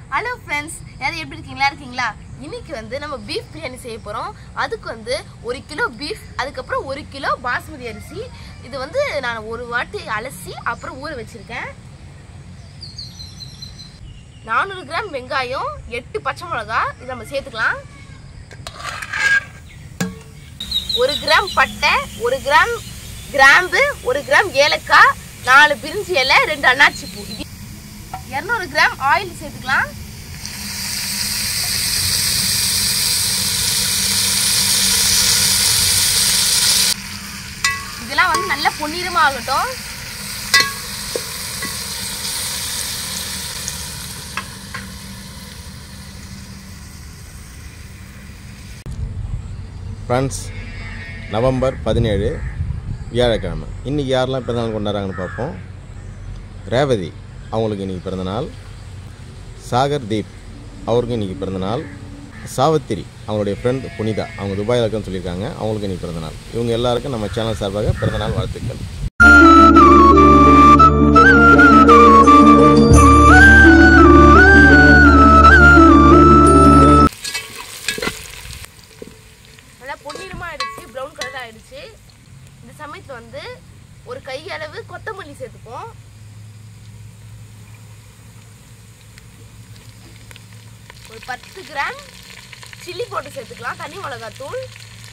hello friends யாரும் எப்படி இருக்கீங்களா இருக்கீங்களா இன்னைக்கு வந்து நம்ம பீஃப் பிரியாணி செய்ய போகிறோம் அதுக்கு வந்து ஒரு கிலோ பீஃப் அதுக்கப்புறம் ஒரு கிலோ பாஸ்மதி அரிசி இது வந்து நான் ஒரு வாட்டி அலசி அப்புறம் ஊற வச்சிருக்கேன் நானூறு கிராம் வெங்காயம் எட்டு பச்சை மிளகா இது நம்ம சேர்த்துக்கலாம் ஒரு கிராம் பட்டை ஒரு கிராம் கிராம்பு ஒரு கிராம் ஏலக்காய் நாலு பிரிஞ்சி இலை ரெண்டு அன்னாச்சி பூ இது இரநூறு கிராம் ஆயில் சேர்த்துக்கலாம் இதெல்லாம் வந்து நல்ல பொன்னிறமா ஆகட்டும் ஃப்ரெண்ட்ஸ் நவம்பர் பதினேழு வியாழக்கிழமை இன்றைக்கி யாரெல்லாம் பிறந்தநாள் கொண்டாடுறாங்கன்னு பார்ப்போம் ரேவதி அவங்களுக்கு இன்றைக்கி பிறந்தநாள் சாகர் தீப் அவருக்கும் இன்றைக்கி பிறந்தநாள் சாவித்திரி அவங்களுடைய ஃப்ரெண்ட் புனிதா அவங்க துபாயில் இருக்குன்னு சொல்லியிருக்காங்க அவங்களுக்கு இன்றைக்கி பிறந்தநாள் இவங்க எல்லாருக்கும் நம்ம சேனல் சார்பாக பிறந்தநாள் வாழ்த்துக்கள் நல்லா பொன்னிறமா ஆயிடுச்சு ப்ரௌன் கலர் ஆயிடுச்சு இந்த சமயத்துல வந்து ஒரு கையளவு கொத்தமல்லி சேர்த்துப்போம் ஒரு பத்து கிராம் சில்லி போட்டு சேர்த்துக்கலாம் தனி மிளகாத்தூள்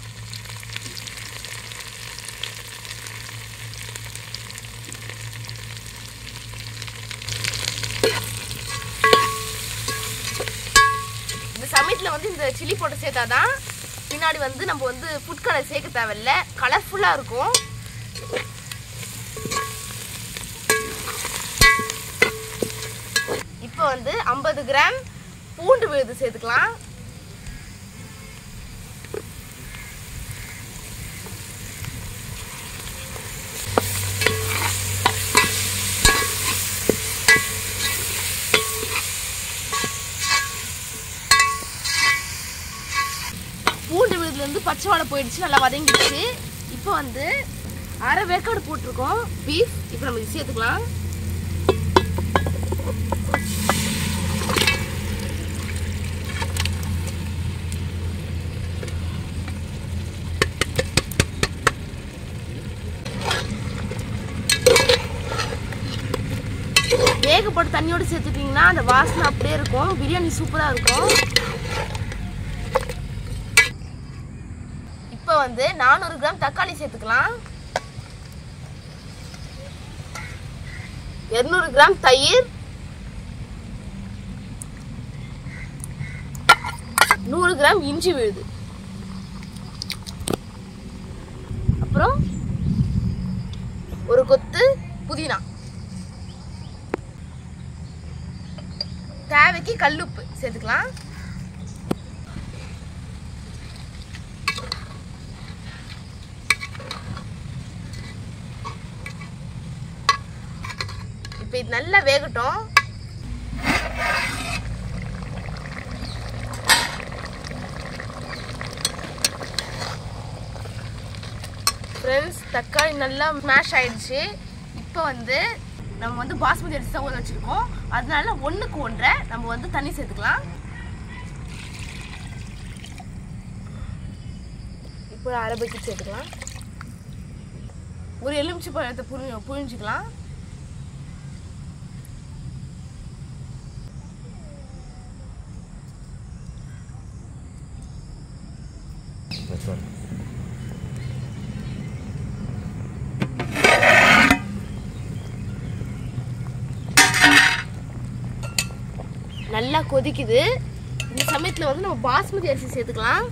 இந்த சமயத்தில் வந்து இந்த சில்லி போட்டு சேர்த்தாதான் பின்னாடி வந்து நம்ம வந்து ஃபுட் கலர் சேர்க்க தேவையில்ல கலர்ஃபுல்லாக இருக்கும் இப்போ வந்து ஐம்பது கிராம் பூண்டு விழுது சேர்த்துக்கலாம் பூண்டு விழுதுலேருந்து பச்சை வாழை போயிடுச்சு நல்லா வதங்கிடுச்சு இப்போ வந்து அரை வேக்காடு போட்டிருக்கோம் பீஃப் இப்போ நம்ம இது சேர்த்துக்கலாம் வேகப்பட்டு தண்ணியோட சேர்த்துட்டீங்கன்னா அந்த வாசனை அப்படியே இருக்கும் பிரியாணி சூப்பராக இருக்கும் இப்போ வந்து நானூறு கிராம் தக்காளி சேர்த்துக்கலாம் இருநூறு கிராம் தயிர் நூறு கிராம் இஞ்சி விழுது அப்புறம் ஒரு கொத்து புதினா தேவைக்கு கல்லுப்பு சேர்த்துக்கலாம் இப்போ இது நல்லா வேகட்டும் ஃப்ரெண்ட்ஸ் தக்காளி நல்லா ஸ்மாஷ் ஆயிடுச்சு இப்போ வந்து நம்ம வந்து பாஸ்மதி அரிசி தான் ஊற வச்சுருக்கோம் அதனால ஒன்றுக்கு ஒன்றரை நம்ம வந்து தண்ணி சேர்த்துக்கலாம் இப்போ அரை பக்கெட் சேர்த்துக்கலாம் ஒரு எலுமிச்சை பழத்தை புழி புழிஞ்சிக்கலாம் நல்லா கொதிக்குது இந்த சமயத்தில் வந்து நம்ம பாஸ்மதி அரிசி சேர்த்துக்கலாம்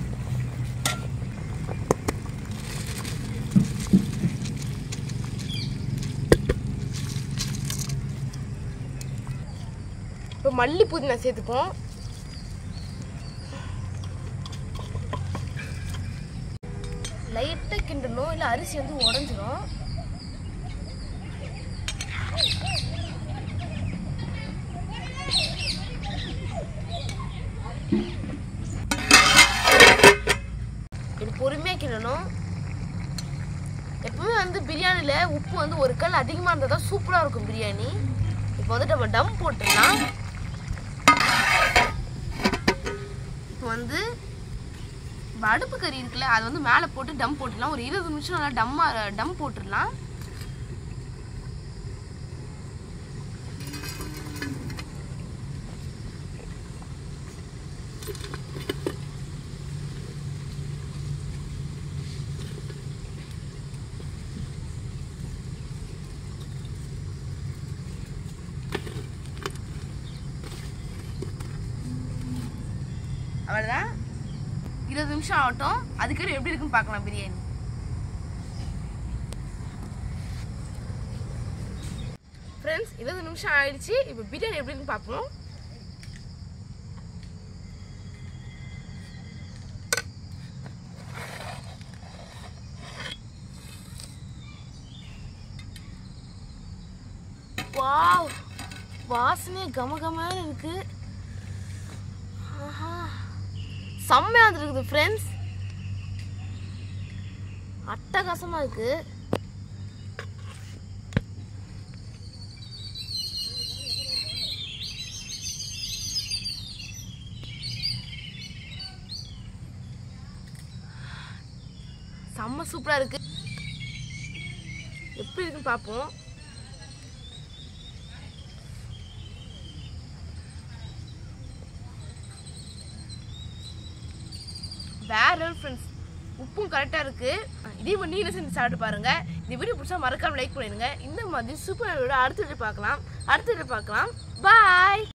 இப்போ மல்லி புதினா சேர்த்துப்போம் லைட்டாக கிண்டணும் இல்லை அரிசி வந்து உடஞ்சிரும் இது பொறுமையாக கிண்டணும் எப்பவுமே வந்து பிரியாணியில் உப்பு வந்து ஒரு கல் அதிகமாக இருந்தால் தான் சூப்பராக இருக்கும் பிரியாணி இப்போ வந்து நம்ம டம் போட்டுடலாம் நம்ம அடுப்பு கறி இருக்குல்ல அதை வந்து மேலே போட்டு டம் போட்டுடலாம் ஒரு இருபது நிமிஷம் நல்லா டம்மா டம் போட்டுடலாம் அவ்வளோதான் இருபது நிமிஷம் ஆகட்டும் அதுக்கப்புறம் எப்படி இருக்குன்னு பார்க்கலாம் பிரியாணி ஃப்ரெண்ட்ஸ் இருபது நிமிஷம் ஆயிடுச்சு இப்போ பிரியாணி எப்படி இருக்குன்னு பார்ப்போம் வாவ் வாசனையே கம கமன்னு இருக்கு ஆஹா செம்மையா வந்துருக்குது ஃப்ரெண்ட்ஸ் அட்டகாசமா இருக்கு செம்ம சூப்பரா இருக்கு எப்படி இருக்குன்னு பார்ப்போம் வேற ஃப்ரெண்ட்ஸ் உப்பும் கரெக்டாக இருக்கு இதே மாதிரி நீங்களும் செஞ்சு சாப்பிட்டு பாருங்க இந்த வீடியோ பிடிச்சா மறக்காம லைக் பண்ணிடுங்க இந்த மாதிரி சூப்பர் அடுத்த வீடியோ பார்க்கலாம் அடுத்த வீடியோ பார்க்கலாம் பாய்